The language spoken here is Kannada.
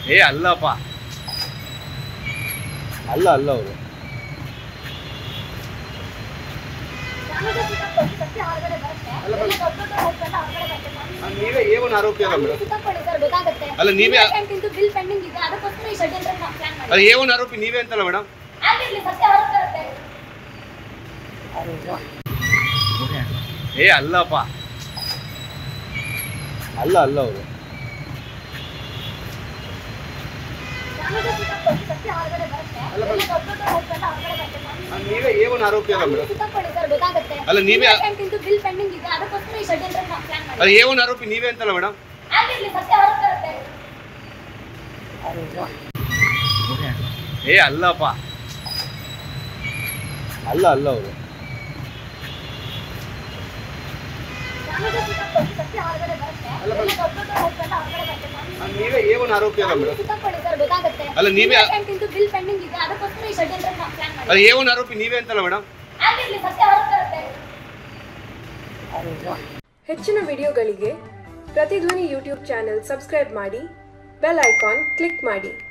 ಏ ಅಲ್ಲಪ್ಪ ಅಲ್ಲ ಅಲ್ಲ ಅವರು ಸತ್ಯ ಹೊರಗಡೆ ಬರುತ್ತೆ ಅಲ್ಲ, ಎಲ್ಲ ದೊಡ್ಡ ದೊಡ್ಡ ಹೋಗ್ತಲ್ಲ ಹೊರಗಡೆ ಬರುತ್ತೆ ನೀವೇ ಏವನ್ ಆರೋಪಿ ಅಲ್ಲ ಮೇಡಮ್ ಸಿಕ್ಕಾಕೊಳ್ಳಿ ಸರ್ ಗೊತ್ತಾಗುತ್ತೆ ಅಲ್ಲ, ನೀವೇ- ಇಂಟು ಬಿಲ್ ಪೆಂಡಿಂಗ್ ಇದೆ ಅದಕ್ಕೋಸ್ಕರ ಈ ಷಡ್ಯಂತ್ರ ಪ್ಲಾನ್ ಮಾಡಿ ಅದು ಏವನ್ ಆರೋಪಿ ನೀವೇ ಅಂತಲ್ಲ ಮೇಡಮ್ ಆಗಿರ್ಲಿ ಸತ್ಯ ಹೊರಗೆ ಬರುತ್ತೆ ಏ ಅಲ್ಲಪ್ಪ ಅಲ್ಲ ಅಲ್ಲ ಅವರು ಸತ್ಯ ಹೊರಗಡೆ ಬರುತ್ತೆ ಅಲ್ಲ, ಎಲ್ಲ ದೊಡ್ಡ ದೊಡ್ಡ ಹೋಗ್ತಲ್ಲ ಹೊರಗಡೆ ಬರುತ್ತೆ ನೀವೇ ಏವನ್ ಆರೋಪಿ ಅಲ್ಲ ಮೇಡಮ್ ಸಿಕ್ಕಾಕೊಳ್ಳಿ ಸರ್ ಗೊತ್ತಾಗುತ್ತೆ ಅಲ್ಲ, ನೀವೇ- ಇಂಟು ಬಿಲ್ ಪೆಂಡಿಂಗ್ ಇದೆ ಅದಕ್ಕೋಸ್ಕರ ಈ ಷಡ್ಯಂತ್ರ ಪ್ಲಾನ್ ಮಾಡಿ ಅದು ಏವನ್ ಆರೋಪಿ ನೀವೇ ಅಂತಲ್ಲ ಮೇಡಮ್ ಆಗಿರ್ಲಿ ಸತ್ಯ ಹೊರಗೆ ಬರುತ್ತೆ ಏ ಅಲ್ಲಪ್ಪ ಅಲ್ಲ ಅಲ್ಲ ಅವರು ಸತ್ಯ ಹೊರಗಡೆ ಬರುತ್ತೆ ಎಲ್ಲ ದೊಡ್ಡ ದೊಡ್ಡ ಹೋಗ್ತಲ್ಲ ಹೊರಗಡೆ ಬರುತ್ತೆ ನೀವೇ ಏವನ್ ಆರೋಪಿ ಅಲ್ಲ ಮೇಡಮ್ ಸಿಕ್ಕಾಕೊಳ್ಳಿ ಸರ್ ಗೊತ್ತಾಗುತ್ತೆ ಅಲ್ಲ, ನೀವೇ- ಇಂಟು ಬಿಲ್ ಪೆಂಡಿಂಗ್ ಇದೆ ಅದಕ್ಕೋಸ್ಕರ ಈ ಷಡ್ಯಂತ್ರ ಪ್ಲಾನ್ ಮಾಡಿ ಅದು ಏವನ್ ಆರೋಪಿ ನೀವೇ ಅಂತಲ್ಲ ಮೇಡಮ್ ಆಗಿರ್ಲಿ ಸತ್ಯ ಹೊರಗೆ ಬರುತ್ತೆ ಹೆಚ್ಚಿನ ವಿಡಿಯೋಗಳಿಗೆ ಪ್ರತಿಧ್ವನಿ ಯೂಟ್ಯೂಬ್ ಚಾನೆಲ್ ಸಬ್ಸ್ಕ್ರೈಬ್ ಮಾಡಿ ಬೆಲ್ ಐಕಾನ್ ಕ್ಲಿಕ್ ಮಾಡಿ